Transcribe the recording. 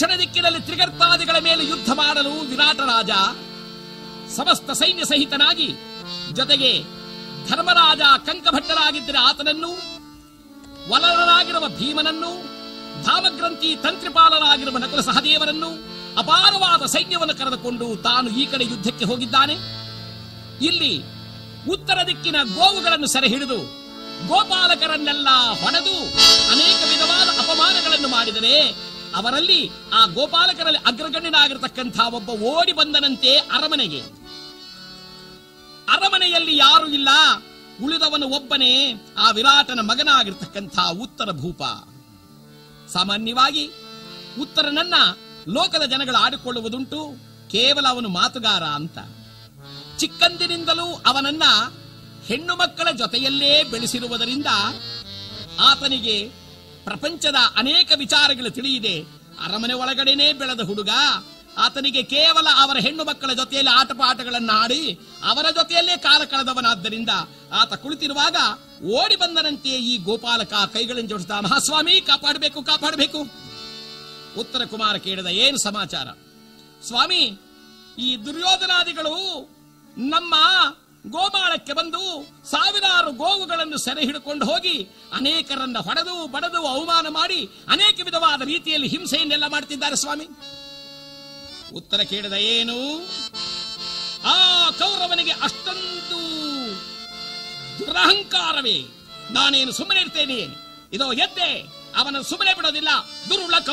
ದಕ್ಷಿಣ ದಿಕ್ಕಿನಲ್ಲಿ ತ್ರಿಗರ್ತಾದಿಗಳ ಮೇಲೆ ಯುದ್ಧ ಮಾಡಲು ವಿರಾಟ ರಾಜ ಸಮಸ್ತ ಸೈನ್ಯ ಸಹಿತನಾಗಿ ಜೊತೆಗೆ ಧರ್ಮರಾಜ ಕಂಕಭಟ್ಟರಾಗಿದ್ದರೆ ಆತನನ್ನು ವಲರರಾಗಿರುವ ಭೀಮನನ್ನು ಧಾಮಗ್ರಂಥಿ ತಂತ್ರಿಪಾಲರಾಗಿರುವ ನಕುಲ ಸಹದೇವರನ್ನು ಅಪಾರವಾದ ಸೈನ್ಯವನ್ನು ಕರೆದುಕೊಂಡು ತಾನು ಈ ಕಡೆ ಯುದ್ಧಕ್ಕೆ ಹೋಗಿದ್ದಾನೆ ಇಲ್ಲಿ ಉತ್ತರ ದಿಕ್ಕಿನ ಗೋವುಗಳನ್ನು ಸೆರೆ ಹಿಡಿದು ಗೋಪಾಲಕರನ್ನೆಲ್ಲ ಹೊಡೆದು ಅನೇಕ ವಿಧವಾದ ಅಪಮಾನಗಳನ್ನು ಮಾಡಿದರೆ ಅವರಲ್ಲಿ ಆ ಗೋಪಾಲಕರಲ್ಲಿ ಅಗ್ರಗಣ್ಯನಾಗಿರತಕ್ಕಂಥ ಒಬ್ಬ ಓಡಿ ಬಂದನಂತೆ ಅರಮನೆಗೆ ಅರಮನೆಯಲ್ಲಿ ಯಾರು ಇಲ್ಲ ಉಳಿದವನು ಒಬ್ಬನೇ ಆ ವಿರಾಟನ ಮಗನಾಗಿರ್ತಕ್ಕಂಥ ಉತ್ತರ ಭೂಪ ಸಾಮಾನ್ಯವಾಗಿ ಉತ್ತರನನ್ನ ಲೋಕದ ಜನಗಳು ಆಡಿಕೊಳ್ಳುವುದುಂಟು ಕೇವಲ ಅವನು ಮಾತುಗಾರ ಅಂತ ಚಿಕ್ಕಂದಿನಿಂದಲೂ ಅವನನ್ನ ಹೆಣ್ಣು ಮಕ್ಕಳ ಜೊತೆಯಲ್ಲೇ ಬೆಳೆಸಿರುವುದರಿಂದ ಆತನಿಗೆ ಪ್ರಪಂಚದ ಅನೇಕ ವಿಚಾರಗಳು ತಿಳಿಯಿದೆ ಅರಮನೆ ಒಳಗಡೆನೇ ಬೆಳೆದ ಹುಡುಗ ಆತನಿಗೆ ಕೇವಲ ಅವರ ಹೆಣ್ಣು ಮಕ್ಕಳ ಜೊತೆಯಲ್ಲಿ ಆಟಪಾಠಗಳನ್ನು ಆಡಿ ಅವರ ಜೊತೆಯಲ್ಲೇ ಕಾಲ ಕಳೆದವನಾದ್ದರಿಂದ ಆತ ಕುಳಿತಿರುವಾಗ ಓಡಿ ಬಂದನಂತೆ ಈ ಗೋಪಾಲಕ ಕೈಗಳನ್ನು ಜೋಡಿಸಿದ ಮಹಾಸ್ವಾಮಿ ಕಾಪಾಡಬೇಕು ಕಾಪಾಡಬೇಕು ಉತ್ತರ ಕುಮಾರ ಕೇಳಿದ ಏನು ಸಮಾಚಾರ ಸ್ವಾಮಿ ಈ ದುರ್ಯೋಧನಾದಿಗಳು ನಮ್ಮ ಗೋಮಾಳಕ್ಕೆ ಬಂದು ಸಾವಿರಾರು ಗೋವುಗಳನ್ನು ಸೆರೆ ಹಿಡಿಕೊಂಡು ಹೋಗಿ ಅನೇಕರನ್ನ ಹೊಡೆದು ಬಡದು ಅವಮಾನ ಮಾಡಿ ಅನೇಕ ವಿಧವಾದ ರೀತಿಯಲ್ಲಿ ಹಿಂಸೆಯನ್ನೆಲ್ಲ ಮಾಡ್ತಿದ್ದಾರೆ ಸ್ವಾಮಿ ಉತ್ತರ ಕೇಳಿದ ಏನು ಆ ಕೌರವನಿಗೆ ಅಷ್ಟೊಂದು ದುರಹಂಕಾರವೇ ನಾನೇನು ಸುಮ್ಮನೆ ಇರ್ತೇನೆ ಇದೋ ಎದ್ದೆ ಅವನ ಸುಮ್ಮನೆ ಬಿಡೋದಿಲ್ಲ ದುರುಳ